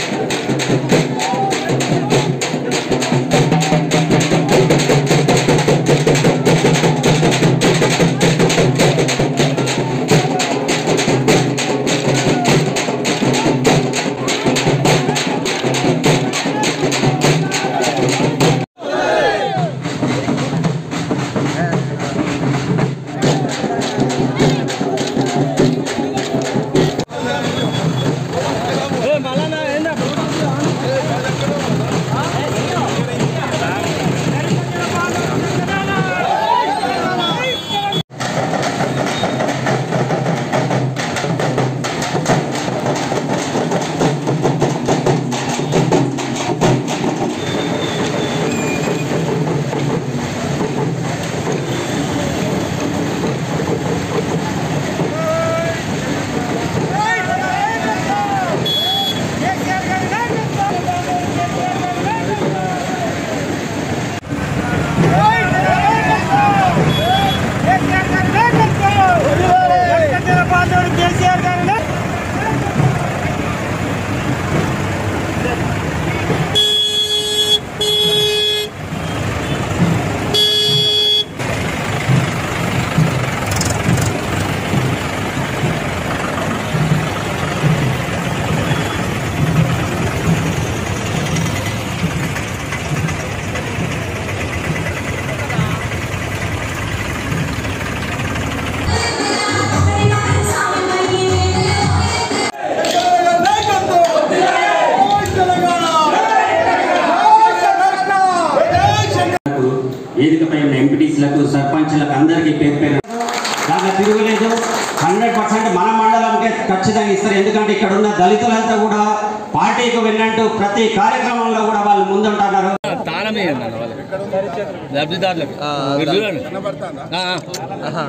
వేదికపై ఉన్న ఎంపీటీసీలకు సర్పంచ్లకు అందరికీ పేరు పేరు దాంట్లో తిరుగులేదు హండ్రెడ్ పర్సెంట్ మన మండలంకే ఖచ్చితంగా ఇస్తారు ఎందుకంటే ఇక్కడ ఉన్న దళితులంతా కూడా పార్టీకి వెళ్ళినట్టు ప్రతి కార్యక్రమంలో కూడా వాళ్ళు ముందుంటున్నారు తాళమే అన్న వాళ్ళకి లబ్ధిదారులకు మీరు చూడండి ఆ, ఆ.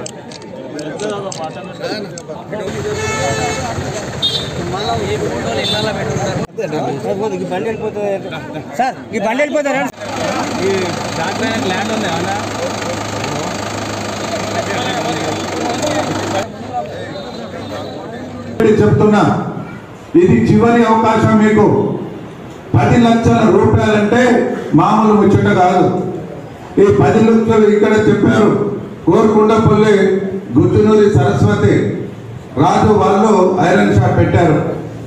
సార్ ఈ బండి వెళ్ళిపోతారా ఈ దాంట్లో ల్యాండ్ ఉంది అన్న ఇప్పుడు చెప్తున్నా ఇది చివరి అవకాశం మీకు పది లక్షల రూపాయలంటే మామూలు ముచ్చట కాదు ఈ పది లక్షలు ఇక్కడ చెప్పారు కోరుకుండపల్లి గుజ్జునూరి సరస్వతి రాజు వాళ్ళు ఐరన్ షాప్ పెట్టారు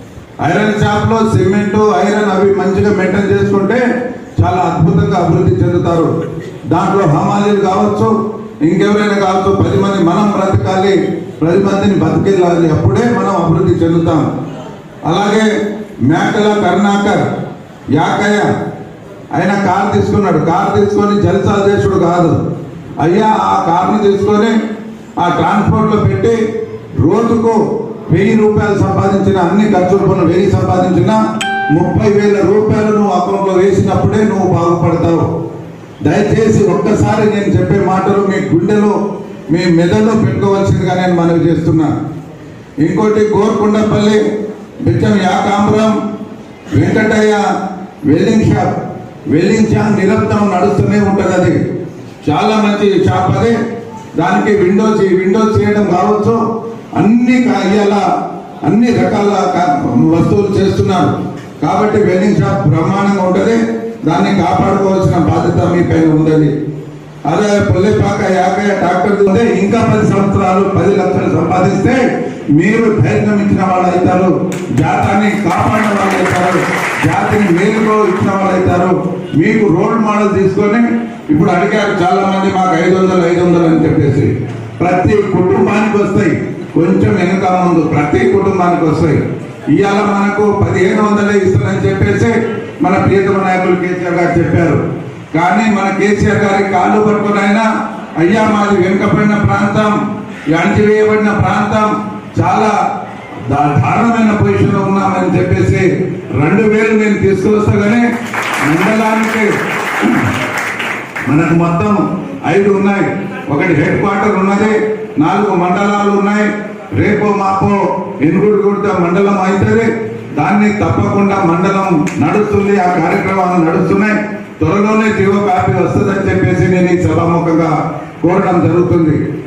ఐరన్ షాప్ లో సిమెంట్ ఐరన్ అవి మంచిగా మెయింటైన్ చేసుకుంటే చాలా అద్భుతంగా అభివృద్ధి చెందుతారు దాంట్లో హమాలీలు కావచ్చు ఇంకెవరైనా కావచ్చు పది మంది మనం బ్రతకాలి పది మందిని బతికెళ్ళాలి అప్పుడే మనం అభివృద్ధి చెందుతాం అలాగే మేకల కరుణాకర్ యాకయ్య ఆయన కారు తీసుకున్నాడు కారు తీసుకొని జల్సాలు చేసుడు కాదు అయ్యా ఆ కారుని తీసుకొని ఆ ట్రాన్స్పోర్ట్లో పెట్టి రోజుకు వెయ్యి రూపాయలు సంపాదించిన అన్ని ఖర్చులు పనులు వెయ్యి సంపాదించిన ముప్పై వేల రూపాయలు నువ్వు అకౌంట్లో వేసినప్పుడే నువ్వు బాగుపడతావు దయచేసి ఒక్కసారి నేను చెప్పే మాటలు మీ గుండెలో మీ మెదడులో పెట్టుకోవాల్సిందిగా నేను మనవి చేస్తున్నా ఇంకోటి Gorkondapalli Bichcham Yakambaram Venkataiah welding shop welding shop నిరంతరం నడుస్తూనే ఉంటుంది అది చాలా మంచి షాప్ అది దానికి విండోస్ ఈ విండోస్ చేయడం కావచ్చు అన్ని కా- ఇవాళ అన్ని రకాల కా- వస్తువులు చేస్తున్నారు కాబట్టి వెల్డింగ్ షాప్ బ్రహ్మాండంగా ఉంటుంది దాన్ని కాపాడుకోవాల్సిన బాధ్యత మీ పైన ఉందని అదే పుల్లిపాక యాకయ్య డాక్టర్ ఉంటే ఇంకా పది సంవత్సరాలు పది లక్షలు సంపాదిస్తే మీరు ధైర్యం ఇచ్చిన వాళ్ళు అవుతారు జాతాన్ని కాపాడిన వాళ్ళు అవుతారు జాతిని మేలుకో ఇచ్చిన వాళ్ళు అవుతారు మీకు రోల్ మోడల్ తీసుకొని ఇప్పుడు అడిగారు చాలా మంది మాకు ఐదు వందలు ఐదు వందలు అని చెప్పేసి ప్రతి కుటుంబానికి వస్తాయి కొంచెం వెనుక ముందు ప్రతి కుటుంబానికి వస్తాయి ఇవాళ మనకు పదిహేను వందలే ఇస్తారని చెప్పేసి మన ప్రియతమ నాయకులు కేసీఆర్ గారు చెప్పారు కానీ మన కేసీఆర్ గారి కాళ్ళు పట్టుకుని అయినా అయ్యా మాది వెనుకబడిన ప్రాంతం ఈ అణచివేయబడిన ప్రాంతం చాలా దా- దారుణమైన పొజిషన్ లో ఉన్నామని చెప్పేసి రెండు వేలు నేను తీసుకువస్తా కానీ మండలానికి మనకు మొత్తం ఐదు ఉన్నాయి ఒకటి హెడ్ క్వార్టర్ ఉన్నది నాలుగు మండలాలు ఉన్నాయి రేపో మాపో ఎనుగుడుగుడ్డ మండలం అవుతుంది దాన్ని తప్పకుండా మండలం నడుస్తుంది ఆ కార్యక్రమాలు నడుస్తున్నాయి త్వరలోనే జీవో కాపీ వస్తుందని చెప్పేసి నేను ఈ సభాముఖంగా కోరడం జరుగుతుంది